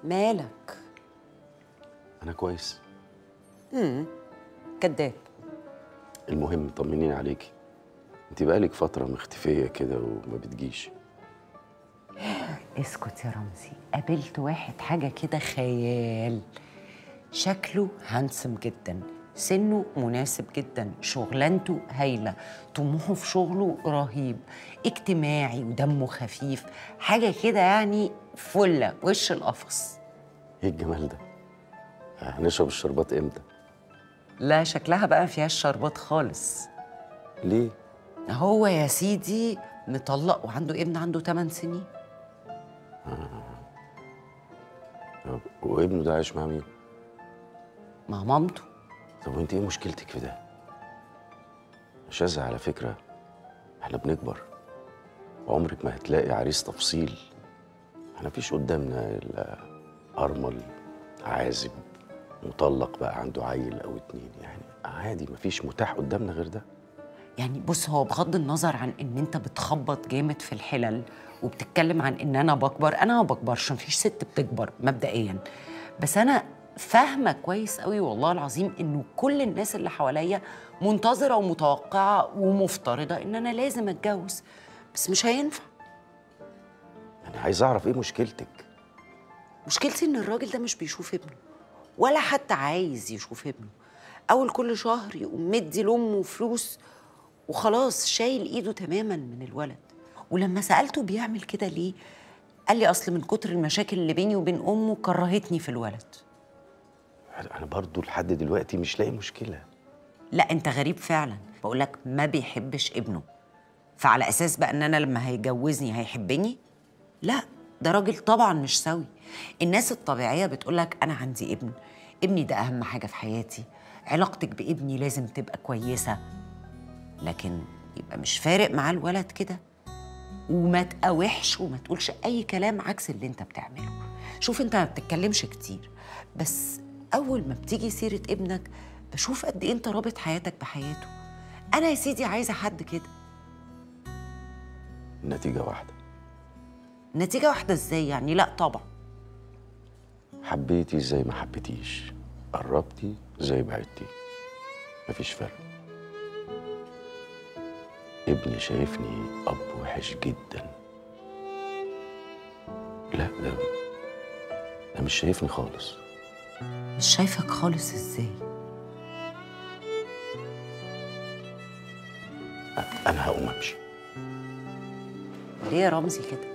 مالك انا كويس كداب المهم طمنيني عليكي انت بقالك فتره مختفيه كده وما بتجيش اسكت يا رمزي قابلت واحد حاجة كده خيال شكله هانسم جدا سنه مناسب جدا شغلانته هايلة طموحه في شغله رهيب اجتماعي ودمه خفيف حاجة كده يعني فلة وش القفص ايه الجمال ده هنشرب الشربات امتى لا شكلها بقى فيهاش شربات خالص ليه هو يا سيدي مطلق وعنده ابن عنده 8 سنين طب وابنه ده عايش مع مين مع مامته طب وانت ايه مشكلتك في ده شاذة على فكره احنا بنكبر وعمرك ما هتلاقي عريس تفصيل احنا مفيش قدامنا الا ارمل عازب مطلق بقى عنده عيل او اتنين يعني عادي مفيش متاح قدامنا غير ده يعني بص هو بغض النظر عن ان انت بتخبط جامد في الحلل وبتتكلم عن ان انا بكبر انا ما بكبرش مفيش ست بتكبر مبدئيا بس انا فاهمه كويس قوي والله العظيم انه كل الناس اللي حواليا منتظره ومتوقعه ومفترضه ان انا لازم اتجوز بس مش هينفع يعني عايز اعرف ايه مشكلتك مشكلتي ان الراجل ده مش بيشوف ابنه ولا حتى عايز يشوف ابنه اول كل شهر يقوم مدي لامه فلوس وخلاص شايل ايده تماما من الولد ولما سالته بيعمل كده ليه قال لي اصل من كتر المشاكل اللي بيني وبين امه كرهتني في الولد انا برضو لحد دلوقتي مش لاقي مشكله لا انت غريب فعلا بقولك ما بيحبش ابنه فعلى اساس بقى ان انا لما هيجوزني هيحبني لا ده راجل طبعا مش سوي الناس الطبيعيه بتقولك انا عندي ابن ابني ده اهم حاجه في حياتي علاقتك بابني لازم تبقى كويسه لكن يبقى مش فارق معاه الولد كده وما تقاوحش وما تقولش اي كلام عكس اللي انت بتعمله شوف انت ما بتتكلمش كتير بس اول ما بتيجي سيره ابنك بشوف قد ايه انت رابط حياتك بحياته انا يا سيدي عايزه حد كده النتيجه واحده نتيجه واحده ازاي يعني لا طبعا حبيتي زي ما حبيتيش قربتي زي بعدتي مفيش فرق ابني شايفني اب وحش جدا لا ده ده مش شايفني خالص مش شايفك خالص ازاي أ- انا هقوم امشي ليه يا رمزي كده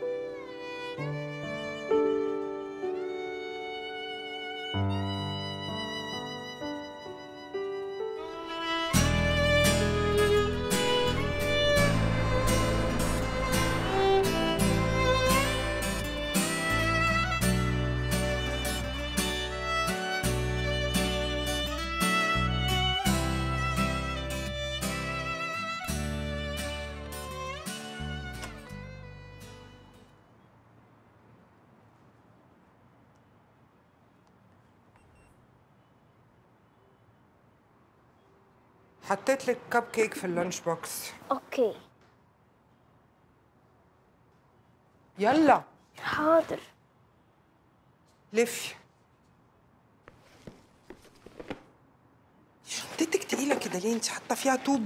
حطيت لك كب كيك في اللانش بوكس اوكي يلا حاضر لفي شنطتك تقيلة كده ليه انت حاطة فيها طوب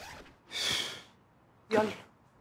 يلا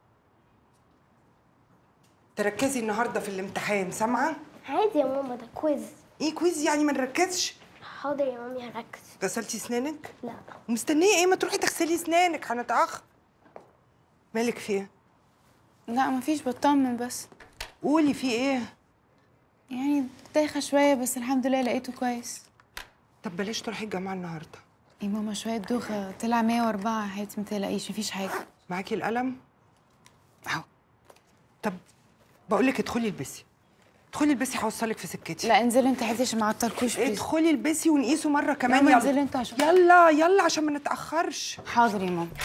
تركزي النهارده في الامتحان سامعة؟ عادي يا ماما ده كويز ايه كويز يعني ما نركزش؟ حاضر يا مامي هركز غسلتي اسنانك؟ لا مستنية ايه ما تروحي تغسلي اسنانك هنتأخر مالك في ايه؟ لا مفيش بطمن بس قولي في ايه؟ يعني دايخة شوية بس الحمد لله لقيته كويس طب بلاش تروحي الجامعة النهارده يا ماما شوية دوخة طلع 104 يا حياتي متقلقيش مفيش حاجة معاكي القلم؟ اهو طب بقول لك ادخلي البسي ادخلي البسي هوصلك في سكتي لا انزلي انت حياتي عشان ما عطلكوش بليز ادخلي البسي ونقيسه مره كمان ماما يلا انزلي انت عشان يلا يلا عشان ما نتاخرش حاضر يا ماما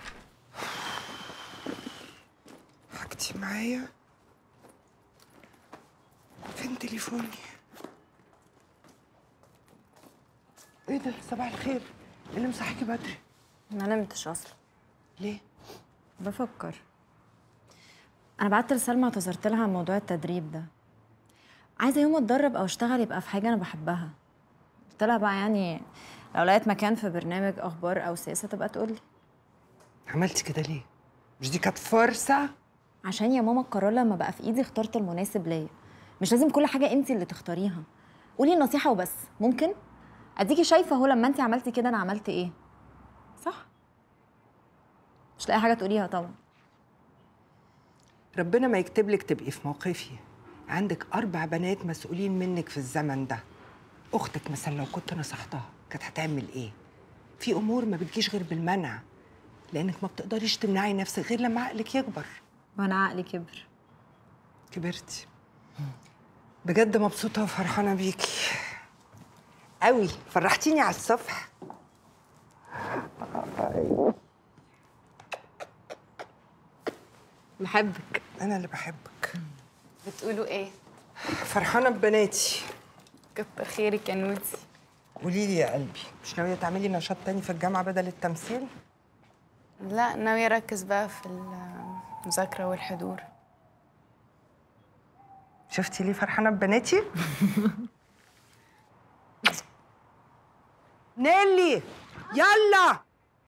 حاجتي معايا فين تليفوني ايه ده صباح الخير إيه اللي مصحيكي بدري ما نمتش اصلا ليه بفكر انا بعت لسلمى اعتذرت لها عن موضوع التدريب ده عايزه يوم اتدرب او اشتغل يبقى في حاجه انا بحبها قلت لها بقى يعني لو لقيت مكان في برنامج اخبار او سياسه تبقى تقول لي عملتي كده ليه مش دي كانت فرصه عشان يا ماما القرار لما بقى في ايدي اخترت المناسب ليا مش لازم كل حاجه انت اللي تختاريها قولي النصيحه وبس ممكن اديكي شايفه اهو لما انت عملتي كده انا عملت ايه صح مش لاقي حاجه تقوليها طبعا ربنا ما يكتب لك تبقي في موقفي عندك أربع بنات مسؤولين منك في الزمن ده أختك مثلا لو كنت نصحتها كانت هتعمل إيه؟ في أمور ما بتجيش غير بالمنع لأنك ما بتقدريش تمنعي نفسك غير لما عقلك يكبر وانا عقلي كبر كبرتي بجد مبسوطة وفرحانة بيكي قوي فرحتيني على الصبح بحبك أنا اللي بحبك بتقولوا ايه فرحانة ببناتي كتر خيرك يا نودي قولي لي يا قلبي مش ناوية تعملي نشاط تاني في الجامعة بدل التمثيل؟ لا ناوية اركز بقى في المذاكرة والحضور شفتي ليه فرحانة ببناتي؟ نيلي يلا